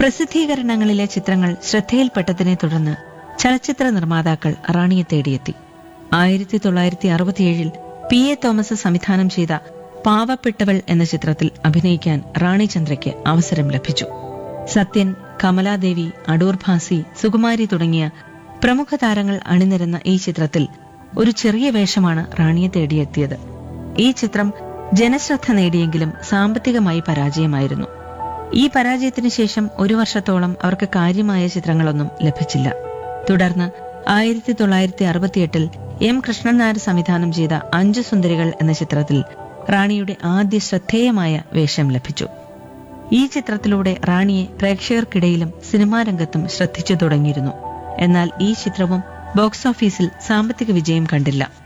പ്രസിദ്ധീകരണങ്ങളിലെ ചിത്രങ്ങൾ ശ്രദ്ധയിൽപ്പെട്ടതിനെ തുടർന്ന് ചലച്ചിത്ര നിർമ്മാതാക്കൾ റാണിയെ തേടിയെത്തി ആയിരത്തി തൊള്ളായിരത്തി അറുപത്തിയേഴിൽ പി എ തോമസ് സംവിധാനം ചെയ്ത പാവപ്പെട്ടവൾ എന്ന ചിത്രത്തിൽ അഭിനയിക്കാൻ റാണി ചന്ദ്രയ്ക്ക് അവസരം ലഭിച്ചു സത്യൻ കമലാദേവി അടൂർ ഭാസി സുകുമാരി തുടങ്ങിയ പ്രമുഖ താരങ്ങൾ അണിനിരന്ന ഈ ചിത്രത്തിൽ ഒരു ചെറിയ വേഷമാണ് റാണിയെ തേടിയെത്തിയത് ഈ ചിത്രം ജനശ്രദ്ധ നേടിയെങ്കിലും സാമ്പത്തികമായി പരാജയമായിരുന്നു ഈ പരാജയത്തിന് ശേഷം ഒരു വർഷത്തോളം അവർക്ക് കാര്യമായ ചിത്രങ്ങളൊന്നും ലഭിച്ചില്ല തുടർന്ന് ആയിരത്തി തൊള്ളായിരത്തി അറുപത്തിയെട്ടിൽ എം കൃഷ്ണൻ നായർ സംവിധാനം ചെയ്ത അഞ്ചു സുന്ദരികൾ എന്ന ചിത്രത്തിൽ റാണിയുടെ ആദ്യ ശ്രദ്ധേയമായ വേഷം ലഭിച്ചു ഈ ചിത്രത്തിലൂടെ റാണിയെ പ്രേക്ഷകർക്കിടയിലും സിനിമാ രംഗത്തും ശ്രദ്ധിച്ചു തുടങ്ങിയിരുന്നു എന്നാൽ ഈ ചിത്രവും ബോക്സ് ഓഫീസിൽ സാമ്പത്തിക വിജയം കണ്ടില്ല